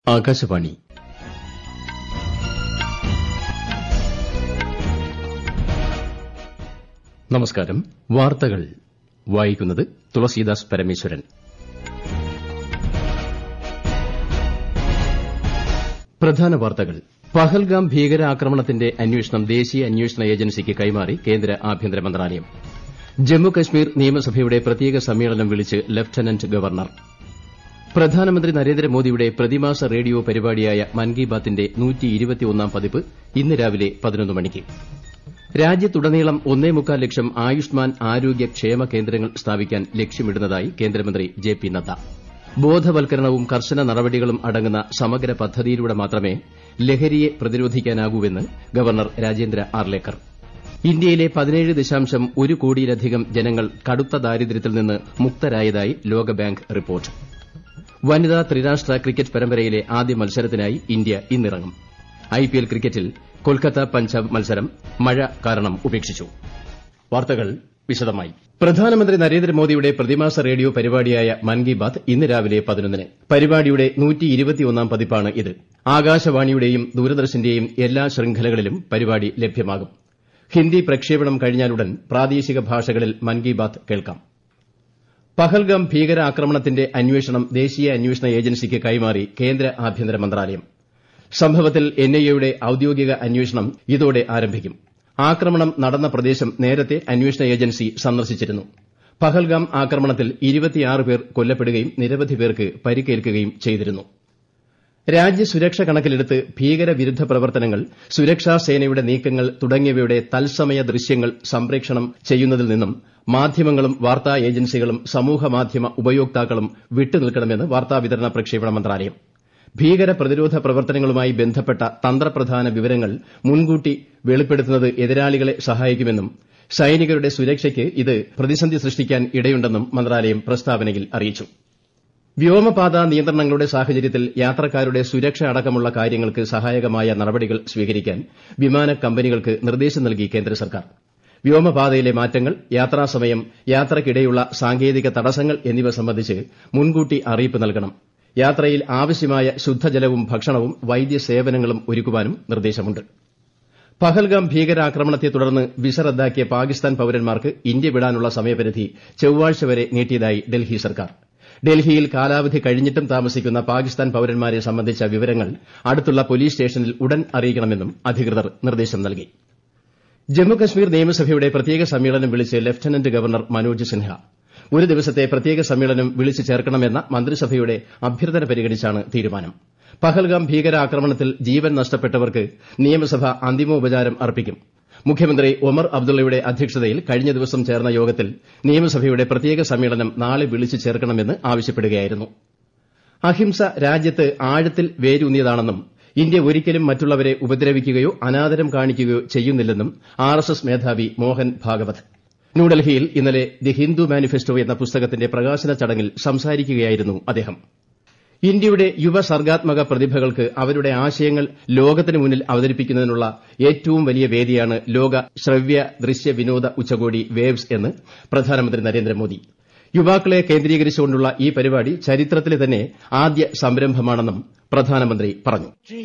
ആകാശവാണി നമസ്കാരം വാർത്തകൾ വായിക്കുന്നത് തുളസീദാസ് പരമേശ്വരൻ പ്രധാന വാർത്തകൾ പഹൽഗാം ഭീകരാക്രമണത്തിന്റെ അന്വേഷണം ദേശീയ അന്വേഷണ ഏജൻസിക്ക് കൈമാറി കേന്ദ്ര ആഭ്യന്തര മന്ത്രാലയം ജമ്മുകശ്മീർ നിയമസഭയുടെ പ്രത്യേക സമ്മേളനം വിളിച്ച് ലഫ്റ്റനന്റ് ഗവർണർ പ്രധാനമന്ത്രി നരേന്ദ്രമോദിയുടെ പ്രതിമാസ റേഡിയോ പരിപാടിയായ മൻ കി ബാത്തിന്റെ പതിപ്പ് ഇന്ന് രാവിലെ പതിനൊന്ന് മണിക്ക് രാജ്യത്തുടനീളം ഒന്നേമുക്കാൽ ലക്ഷം ആയുഷ്മാൻ ആരോഗ്യ ക്ഷേമ കേന്ദ്രങ്ങൾ സ്ഥാപിക്കാൻ ലക്ഷ്യമിടുന്നതായി കേന്ദ്രമന്ത്രി ജെ പി നദ്ദ ബോധവൽക്കരണവും കർശന നടപടികളും അടങ്ങുന്ന സമഗ്ര പദ്ധതിയിലൂടെ മാത്രമേ ലഹരിയെ പ്രതിരോധിക്കാനാകൂവെന്ന് ഗവർണർ രാജേന്ദ്ര ആർലേക്കർ ഇന്ത്യയിലെ പതിനേഴ് ദശാംശം ഒരു കോടിയിലധികം ജനങ്ങൾ കടുത്ത ദാരിദ്ര്യത്തിൽ നിന്ന് മുക്തരായതായി ലോകബാങ്ക് റിപ്പോർട്ട് വനിതാ ത്രിരാഷ്ട്ര ക്രിക്കറ്റ് പരമ്പരയിലെ ആദ്യ മത്സരത്തിനായി ഇന്ത്യ ഇന്നിറങ്ങും ഐപിഎൽ ക്രിക്കറ്റിൽ കൊൽക്കത്ത പഞ്ചാബ് മത്സരം മഴ കാരണം ഉപേക്ഷിച്ചു വാർത്തകൾ വിശദമായി പ്രധാനമന്ത്രി നരേന്ദ്രമോദിയുടെ പ്രതിമാസ റേഡിയോ പരിപാടിയായ മൻ കി ബാത് ഇന്ന് രാവിലെ പതിനൊന്നിന് പരിപാടിയുടെ പതിപ്പാണ് ഇത് ആകാശവാണിയുടെയും ദൂരദർശന്റെയും എല്ലാ ശൃംഖലകളിലും പരിപാടി ലഭ്യമാകും ഹിന്ദി പ്രക്ഷേപണം കഴിഞ്ഞാലുടൻ പ്രാദേശിക ഭാഷകളിൽ മൻ കി ബാത് കേൾക്കാം പഹൽഗാം ഭീകരാക്രമണത്തിന്റെ അന്വേഷണം ദേശീയ അന്വേഷണ ഏജൻസിക്ക് കൈമാറി കേന്ദ്ര ആഭ്യന്തര മന്ത്രാലയം സംഭവത്തിൽ എൻഐഎയുടെ ഔദ്യോഗിക അന്വേഷണം ഇതോടെ ആരംഭിക്കും ആക്രമണം നടന്ന പ്രദേശം നേരത്തെ അന്വേഷണ ഏജൻസി സന്ദർശിച്ചിരുന്നു പഹൽഗാം ആക്രമണത്തിൽ പേർ കൊല്ലപ്പെടുകയും നിരവധി പേർക്ക് പരിക്കേൽക്കുകയും ചെയ്തിരുന്നു രാജ്യസുരക്ഷ കണക്കിലെടുത്ത് ഭീകരവിരുദ്ധ പ്രവർത്തനങ്ങൾ സുരക്ഷാ സേനയുടെ നീക്കങ്ങൾ തുടങ്ങിയവയുടെ തത്സമയ ദൃശ്യങ്ങൾ സംപ്രേഷണം ചെയ്യുന്നതിൽ നിന്നും മാധ്യമങ്ങളും വാർത്താ ഏജൻസികളും സമൂഹമാധ്യമ ഉപയോക്താക്കളും വിട്ടുനിൽക്കണമെന്ന് വാർത്താവിതരണ പ്രക്ഷേപണ മന്ത്രാലയം ഭീകര പ്രതിരോധ പ്രവർത്തനങ്ങളുമായി ബന്ധപ്പെട്ട തന്ത്രപ്രധാന വിവരങ്ങൾ മുൻകൂട്ടി വെളിപ്പെടുത്തുന്നത് എതിരാളികളെ സഹായിക്കുമെന്നും സൈനികരുടെ സുരക്ഷയ്ക്ക് ഇത് പ്രതിസന്ധി സൃഷ്ടിക്കാൻ ഇടയുണ്ടെന്നും മന്ത്രാലയം പ്രസ്താവനയിൽ അറിയിച്ചു വ്യോമപാത നിയന്ത്രണങ്ങളുടെ സാഹചര്യത്തിൽ യാത്രക്കാരുടെ സുരക്ഷ അടക്കമുള്ള കാര്യങ്ങൾക്ക് സഹായകമായ നടപടികൾ സ്വീകരിക്കാൻ വിമാന കമ്പനികൾക്ക് നിർദ്ദേശം നൽകി കേന്ദ്ര സർക്കാർ വ്യോമപാതയിലെ മാറ്റങ്ങൾ യാത്രാസമയം യാത്രയ്ക്കിടെയുള്ള സാങ്കേതിക തടസ്സങ്ങൾ എന്നിവ സംബന്ധിച്ച് മുൻകൂട്ടി അറിയിപ്പ് നൽകണം യാത്രയിൽ ആവശ്യമായ ശുദ്ധജലവും ഭക്ഷണവും വൈദ്യസേവനങ്ങളും ഒരുക്കുവാനും നിർദ്ദേശമുണ്ട് പഹൽഗാം ഭീകരാക്രമണത്തെ തുടർന്ന് വിസ റദ്ദാക്കിയ പാകിസ്ഥാൻ പൌരന്മാർക്ക് ഇന്ത്യ വിടാനുള്ള സമയപരിധി ചൊവ്വാഴ്ച വരെ നീട്ടിയതായി ഡൽഹി സർക്കാർ ഡൽഹിയിൽ കാലാവധി കഴിഞ്ഞിട്ടും താമസിക്കുന്ന പാകിസ്ഥാൻ പൌരന്മാരെ സംബന്ധിച്ച വിവരങ്ങൾ അടുത്തുള്ള പോലീസ് സ്റ്റേഷനിൽ ഉടൻ അറിയിക്കണമെന്നും അധികൃതർ നിർദ്ദേശം നൽകി ജമ്മുകശ്മീർ നിയമസഭയുടെ പ്രത്യേക സമ്മേളനം വിളിച്ച് ലഫ്റ്റനന്റ് ഗവർണർ മനോജ് സിൻഹ ഒരു ദിവസത്തെ പ്രത്യേക സമ്മേളനം വിളിച്ചു ചേർക്കണമെന്ന മന്ത്രിസഭയുടെ അഭ്യർത്ഥന പരിഗണിച്ചാണ് തീരുമാനം പഹൽഗാം ഭീകരാക്രമണത്തിൽ ജീവൻ നഷ്ടപ്പെട്ടവർക്ക് നിയമസഭ അന്തിമോപചാരം അർപ്പിക്കും മുഖ്യമന്ത്രി ഒമർ അബ്ദുള്ളയുടെ അധ്യക്ഷതയിൽ കഴിഞ്ഞ ദിവസം ചേർന്ന യോഗത്തിൽ നിയമസഭയുടെ പ്രത്യേക സമ്മേളനം നാളെ വിളിച്ചു ചേർക്കണമെന്ന് ആവശ്യപ്പെടുകയായിരുന്നു അഹിംസ രാജ്യത്ത് ആഴത്തിൽ വേരൂന്നിയതാണെന്നും ഇന്ത്യ ഒരിക്കലും മറ്റുള്ളവരെ ഉപദ്രവിക്കുകയോ അനാദരം കാണിക്കുകയോ ചെയ്യുന്നില്ലെന്നും ആർഎസ്എസ് മേധാവി മോഹൻ ഭാഗവത് ന്യൂഡൽഹിയിൽ ഇന്നലെ ദി ഹിന്ദു മാനിഫെസ്റ്റോ എന്ന പുസ്തകത്തിന്റെ പ്രകാശന ചടങ്ങിൽ സംസാരിക്കുകയായിരുന്നു അദ്ദേഹം ഇന്ത്യയുടെ യുവ സർഗ്ഗാത്മക പ്രതിഭകൾക്ക് അവരുടെ ആശയങ്ങൾ ലോകത്തിന് മുന്നിൽ അവതരിപ്പിക്കുന്നതിനുള്ള ഏറ്റവും വലിയ വേദിയാണ് ലോക ശ്രവ്യ ദൃശ്യ വിനോദ ഉച്ചകോടി വേവ്സ് എന്ന് പ്രധാനമന്ത്രി നരേന്ദ്രമോദി യുവാക്കളെ കേന്ദ്രീകരിച്ചുകൊണ്ടുള്ള ഈ പരിപാടി ചരിത്രത്തിലെ തന്നെ ആദ്യ സംരംഭമാണെന്നും പ്രധാനമന്ത്രി പറഞ്ഞു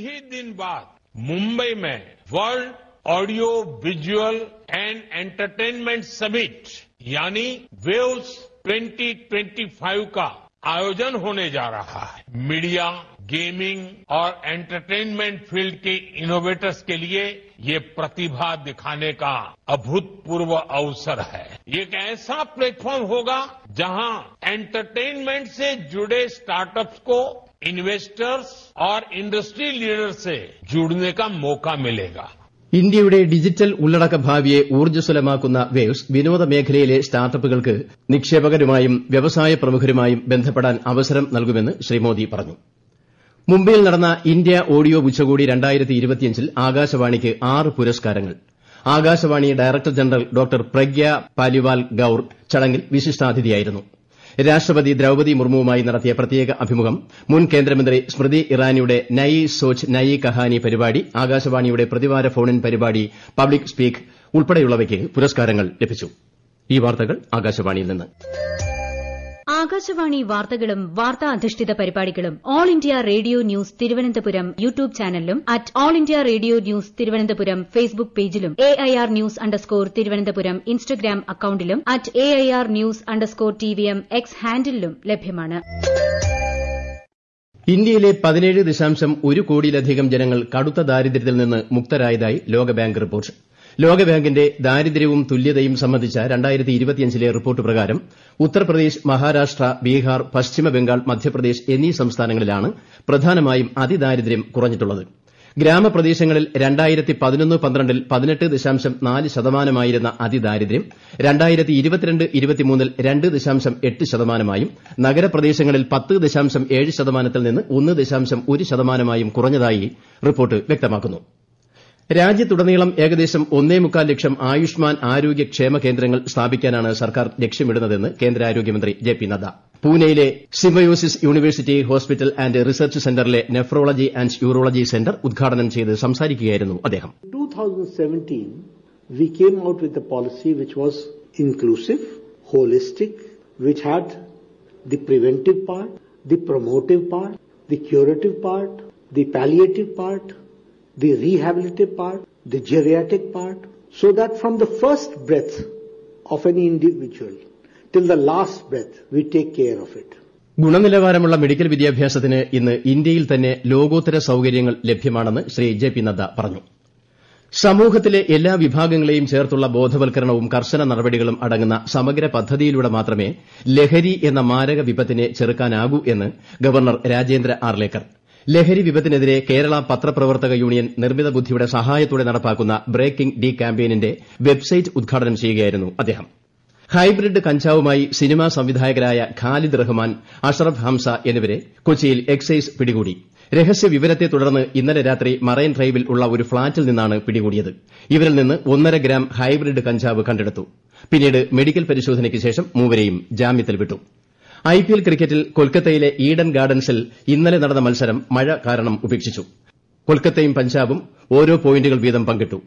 मुंबई में world audio visual and entertainment summit यानी वेव्स 2025 का आयोजन होने जा रहा है मीडिया गेमिंग और एंटरटेनमेंट फील्ड के इनोवेटर्स के लिए ये प्रतिभा दिखाने का अभूतपूर्व अवसर है ये एक ऐसा प्लेटफॉर्म होगा जहां एंटरटेनमेंट से जुड़े स्टार्टअप्स को इन्वेस्टर्स और इंडस्ट्री लीडर्स से जुड़ने का मौका मिलेगा ഇന്ത്യയുടെ ഡിജിറ്റൽ ഉള്ളടക്ക ഭാവിയെ ഊർജ്ജസ്വലമാക്കുന്ന വേവ്സ് വിനോദ മേഖലയിലെ സ്റ്റാർട്ടപ്പുകൾക്ക് നിക്ഷേപകരുമായും വ്യവസായ പ്രമുഖരുമായും ബന്ധപ്പെടാൻ അവസരം നൽകുമെന്ന് ശ്രീ മോദി പറഞ്ഞു മുംബൈയിൽ നടന്ന ഇന്ത്യ ഓഡിയോ ഉച്ചകോടി ൽ ആകാശവാണിക്ക് ആറ് പുരസ്കാരങ്ങൾ Akashvani director general doctor Pragya Paliwal Gaur ചടങ്ങിൽ വിശിഷ്ടാതിഥിയായിരുന്നു രാഷ്ട്രപതി ദ്രൌപതി മുർമുവുമായി നടത്തിയ പ്രത്യേക അഭിമുഖം മുൻ കേന്ദ്രമന്ത്രി സ്മൃതി ഇറാനിയുടെ നയി സോച്ച് നയി കഹാനി പരിപാടി ആകാശവാണിയുടെ പ്രതിവാര ഫോൺ ഇൻ പരിപാടി പബ്ലിക് സ്പീക്ക് ഉൾപ്പെടെയുള്ളവയ്ക്ക് പുരസ്കാരങ്ങൾ ലഭിച്ചു ആകാശവാണി വാർത്തകളും വാർത്താ അധിഷ്ഠിത പരിപാടികളും all India radio news Thiruvananthapuram YouTube ചാനലിലും at all India radio news Thiruvananthapuram Facebook പേജിലും A I R news underscore Thiruvananthapuram Instagram അക്കൌണ്ടിലും at A I R news underscore T V M X ഹാൻഡിലും ലഭ്യമാണ് ഇന്ത്യയിലെ പതിനേഴ് ദശാംശം ഒരു കോടിയിലധികം ജനങ്ങൾ കടുത്ത ദാരിദ്ര്യത്തിൽ നിന്ന് മുക്തരായതായി ലോകബാങ്ക് റിപ്പോർട്ട് ലോകബാങ്കിന്റെ ദാരിദ്ര്യവും തുല്യതയും സംബന്ധിച്ച ലെ റിപ്പോർട്ട് പ്രകാരം ഉത്തർപ്രദേശ് മഹാരാഷ്ട്ര ബീഹാർ പശ്ചിമബംഗാൾ മധ്യപ്രദേശ് എന്നീ സംസ്ഥാനങ്ങളിലാണ് പ്രധാനമായും അതിദാരിദ്ര്യം കുറഞ്ഞിട്ടുള്ളത് ഗ്രാമപ്രദേശങ്ങളിൽ രണ്ടായിരത്തി പതിനൊന്ന് പന്ത്രണ്ടിൽ പതിനെട്ട് ദശാംശം നാല് ശതമാനമായിരുന്ന അതിദാരിദ്ര്യം രണ്ടായിരത്തി ഇരുപത്തിരണ്ട് ഇരുപത്തിമൂന്നിൽ രണ്ട് ദശാംശം എട്ട് ശതമാനമായും നഗരപ്രദേശങ്ങളിൽ പത്ത് ദശാംശം ഏഴ് ശതമാനത്തിൽ നിന്ന് ഒന്ന് ദശാംശം ഒരു ശതമാനമായും കുറഞ്ഞതായി റിപ്പോർട്ട് വ്യക്തമാക്കുന്നു രാജ്യത്തുടനീളം ഏകദേശം ഒന്നേ മുക്കാൽ ലക്ഷം ആയുഷ്മാൻ ആരോഗ്യ ക്ഷേമ കേന്ദ്രങ്ങൾ സ്ഥാപിക്കാനാണ് സർക്കാർ ലക്ഷ്യമിടുന്നതെന്ന് കേന്ദ്ര ആരോഗ്യമന്ത്രി ജെ പി നദ്ദ പൂനെയിലെ Symbiosis university hospital and research സെന്ററിലെ നെഫ്രോളജി ആന്റ് യൂറോളജി സെന്റർ ഉദ്ഘാടനം ചെയ്ത് സംസാരിക്കുകയായിരുന്നു അദ്ദേഹം 2017, we came out with a policy which was inclusive, holistic, which had the preventive part, the promotive part, the curative part, the palliative part, the rehabilitative part, the geriatric part, so that from the first breath of any individual till the last breath, we take care of it. ഗുണനിലവാരമുള്ള medical വിദ്യാഭ്യാസത്തിന് ഇന്ന് ഇന്ത്യയിൽ തന്നെ ലോകോത്തര സൌകര്യങ്ങൾ ലഭ്യമാണെന്ന് Shri J P Nadda പറഞ്ഞു സമൂഹത്തിലെ എല്ലാ വിഭാഗങ്ങളെയും ചേർത്തുള്ള ബോധവൽക്കരണവും കർശന നടപടികളും അടങ്ങുന്ന സമഗ്ര പദ്ധതിയിലൂടെ മാത്രമേ ലഹരി എന്ന മാരക വിപത്തിനെ ചെറുക്കാനാകൂ എന്ന് ഗവർണർ രാജേന്ദ്ര ആർലേക്കർ ലഹരി വിപത്തിനെതിരെ കേരള പത്രപ്രവർത്തക യൂണിയൻ നിർമ്മിത ബുദ്ധിയുടെ സഹായത്തോടെ നടപ്പാക്കുന്ന ബ്രേക്കിംഗ് ഡി ക്യാമ്പയിനിന്റെ വെബ്സൈറ്റ് ഉദ്ഘാടനം ചെയ്യുകയായിരുന്നു അദ്ദേഹം ഹൈബ്രിഡ് കഞ്ചാവുമായി സിനിമാ സംവിധായകരായ ഖാലിദ് റഹ്മാൻ അഷറഫ് ഹംസ എന്നിവരെ കൊച്ചിയിൽ എക്സൈസ് പിടികൂടി രഹസ്യ വിവരത്തെ തുടർന്ന് ഇന്നലെ രാത്രി മറൈൻ ഡ്രൈവിൽ ഉള്ള ഒരു ഫ്ളാറ്റിൽ നിന്നാണ് പിടികൂടിയത് ഇവരിൽ നിന്ന് ഒന്നര ഗ്രാം ഹൈബ്രിഡ് കഞ്ചാവ് കണ്ടെടുത്തു പിന്നീട് മെഡിക്കൽ പരിശോധനയ്ക്ക് ശേഷം മൂവരെയും ജാമ്യത്തിൽ വിട്ടു ഐപിഎൽ ക്രിക്കറ്റിൽ കൊൽക്കത്തയിലെ ഈഡൻ ഗാർഡൻസിൽ ഇന്നലെ നടന്ന മത്സരം മഴ കാരണം ഉപേക്ഷിച്ചു കൊൽക്കത്തയും പഞ്ചാബും ഓരോ പോയിന്റുകൾ വീതം പങ്കിട്ടു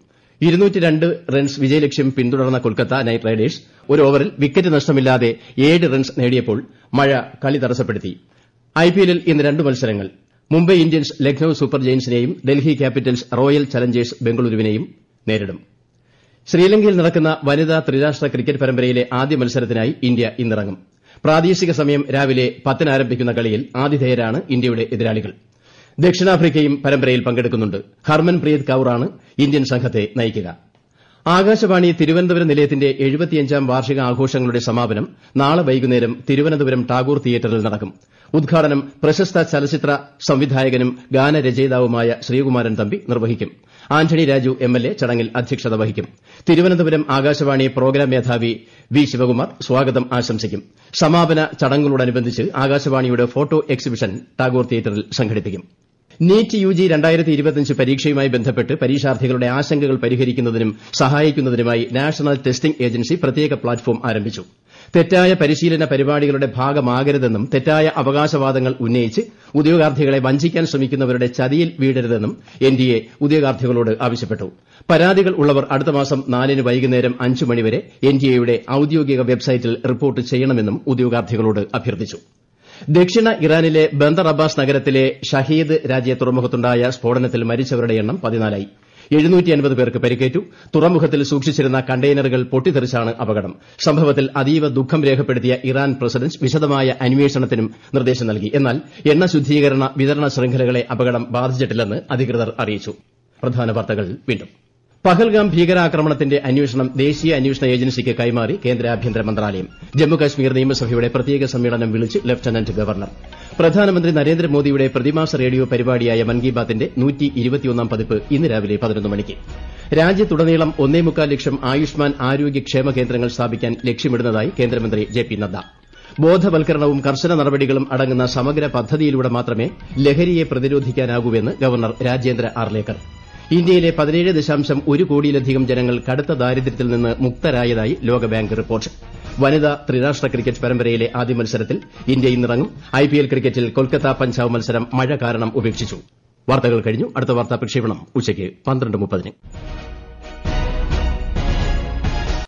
റൺസ് വിജയലക്ഷ്യം പിന്തുടർന്ന കൊൽക്കത്ത നൈറ്റ് റൈഡേഴ്സ് ഒരു ഓവറിൽ വിക്കറ്റ് നഷ്ടമില്ലാതെ ഏഴ് റൺസ് നേടിയപ്പോൾ മഴ കളി തടസ്സപ്പെടുത്തി ഐപിഎല്ലിൽ ഇന്ന് രണ്ട് മത്സരങ്ങൾ മുംബൈ ഇന്ത്യൻസ് ലക്നൌ സൂപ്പർ ജയന്റ്സിനെയും ഡൽഹി ക്യാപിറ്റൽസ് റോയൽ ചലഞ്ചേഴ്സ് ബംഗളൂരുവിനെയും നേരിടും ശ്രീലങ്കയിൽ നടക്കുന്ന വനിതാ ത്രിരാഷ്ട്ര ക്രിക്കറ്റ് പരമ്പരയിലെ ആദ്യ മത്സരത്തിനായി ഇന്ത്യ ഇന്നിറങ്ങും പ്രാദേശിക സമയം രാവിലെ പത്തിന് ആരംഭിക്കുന്ന കളിയിൽ ആതിഥേയരാണ് ഇന്ത്യയുടെ എതിരാളികൾ ദക്ഷിണാഫ്രിക്കയും പരമ്പരയിൽ പങ്കെടുക്കുന്നുണ്ട് ഹർമൻപ്രീത് കൌറാണ് ഇന്ത്യൻ സംഘത്തെ നയിക്കുക ആകാശവാണി തിരുവനന്തപുരം നിലയത്തിന്റെ എഴുപത്തിയഞ്ചാം വാർഷിക ആഘോഷങ്ങളുടെ സമാപനം നാളെ വൈകുന്നേരം തിരുവനന്തപുരം ടാഗോർ തിയേറ്ററിൽ നടക്കും ഉദ്ഘാടനം പ്രശസ്ത ചലച്ചിത്ര സംവിധായകനും ഗാനരചയിതാവുമായ ശ്രീകുമാരൻ തമ്പി നിർവഹിക്കും ആന്റണി രാജു എംഎൽഎ ചടങ്ങിൽ അധ്യക്ഷത വഹിക്കും തിരുവനന്തപുരം ആകാശവാണി പ്രോഗ്രാം മേധാവി വി ശിവകുമാർ സ്വാഗതം ആശംസിക്കും സമാപന ചടങ്ങുകളോടനുബന്ധിച്ച് ആകാശവാണിയുടെ ഫോട്ടോ എക്സിബിഷൻ ടാഗോർ തിയേറ്ററിൽ സംഘടിപ്പിക്കും നീറ്റ് യുജി പരീക്ഷയുമായി ബന്ധപ്പെട്ട് പരീക്ഷാർത്ഥികളുടെ ആശങ്കകൾ പരിഹരിക്കുന്നതിനും സഹായിക്കുന്നതിനുമായി നാഷണൽ ടെസ്റ്റിംഗ് ഏജൻസി പ്രത്യേക പ്ലാറ്റ്ഫോം ആരംഭിച്ചു തെറ്റായ പരിശീലന പരിപാടികളുടെ ഭാഗമാകരുതെന്നും തെറ്റായ അവകാശവാദങ്ങൾ ഉന്നയിച്ച് ഉദ്യോഗാർത്ഥികളെ വഞ്ചിക്കാൻ ശ്രമിക്കുന്നവരുടെ ചതിയിൽ വീഴരുതെന്നും എൻഡിഎ ഉദ്യോഗാർത്ഥികളോട് ആവശ്യപ്പെട്ടു പരാതികൾ ഉള്ളവർ അടുത്ത മാസം നാലിന് വൈകുന്നേരം അഞ്ച് മണിവരെ എൻഡിഎയുടെ ഔദ്യോഗിക വെബ്സൈറ്റിൽ റിപ്പോർട്ട് ചെയ്യണമെന്നും ഉദ്യോഗാർത്ഥികളോട് അഭ്യർത്ഥിച്ചു ദക്ഷിണ ഇറാനിലെ ബന്ദർ അബ്ബാസ് നഗരത്തിലെ ഷഹീദ് രാജ്യ തുറമുഖത്തുണ്ടായ സ്ഫോടനത്തിൽ മരിച്ചവരുടെ എണ്ണം പതിനാലായി പേർക്ക് പരിക്കേറ്റു തുറമുഖത്തിൽ സൂക്ഷിച്ചിരുന്ന കണ്ടെയ്നറുകൾ പൊട്ടിത്തെറിച്ചാണ് അപകടം സംഭവത്തിൽ അതീവ ദുഃഖം രേഖപ്പെടുത്തിയ ഇറാൻ പ്രസിഡന്റ് വിശദമായ അന്വേഷണത്തിനും നിർദ്ദേശം നൽകി എന്നാൽ എണ്ണ ശുദ്ധീകരണ വിതരണ ശൃംഖലകളെ അപകടം ബാധിച്ചിട്ടില്ലെന്ന് അധികൃതർ അറിയിച്ചു പ്രധാന വാർത്തകൾ വീണ്ടും പഹൽഗാം ഭീകരാക്രമണത്തിന്റെ അന്വേഷണം ദേശീയ അന്വേഷണ ഏജൻസിക്ക് കൈമാറി കേന്ദ്ര ആഭ്യന്തര മന്ത്രാലയം ജമ്മുകാശ്മീർ നിയമസഭയുടെ പ്രത്യേക സമ്മേളനം വിളിച്ച് ലഫ്റ്റനന്റ് ഗവർണർ പ്രധാനമന്ത്രി നരേന്ദ്രമോദിയുടെ പ്രതിമാസ റേഡിയോ പരിപാടിയായ മൻ കി ബാത്തിന്റെ പതിപ്പ് ഇന്ന് രാവിലെ പതിനൊന്ന് മണിക്ക് രാജ്യത്തുടനീളം ഒന്നേമുക്കാൽ ലക്ഷം ആയുഷ്മാൻ ആരോഗ്യ ക്ഷേമ കേന്ദ്രങ്ങൾ സ്ഥാപിക്കാൻ ലക്ഷ്യമിടുന്നതായി കേന്ദ്രമന്ത്രി ജെ പി നദ്ദ ബോധവൽക്കരണവും കർശന നടപടികളും അടങ്ങുന്ന സമഗ്ര പദ്ധതിയിലൂടെ മാത്രമേ ലഹരിയെ പ്രതിരോധിക്കാനാകൂവെന്ന് ഗവർണർ രാജേന്ദ്ര ആർലേക്കർ ഇന്ത്യയിലെ പതിനേഴ് ദശാംശം ഒരു കോടിയിലധികം ജനങ്ങൾ കടുത്ത ദാരിദ്ര്യത്തിൽ നിന്ന് മുക്തരായതായി ലോകബാങ്ക് റിപ്പോർട്ട് വനിതാ ത്രിരാഷ്ട്ര ക്രിക്കറ്റ് പരമ്പരയിലെ ആദ്യ മത്സരത്തിൽ ഇന്ത്യ ഇന്നിറങ്ങും ഐപിഎൽ ക്രിക്കറ്റിൽ കൊൽക്കത്ത പഞ്ചാബ് മത്സരം മഴ കാരണം ഉപേക്ഷിച്ചു വാർത്തകൾ കഴിഞ്ഞു അടുത്ത വാർത്താ പ്രക്ഷേപണം ഉച്ചയ്ക്ക് പന്ത്രണ്ട് മുപ്പതിന്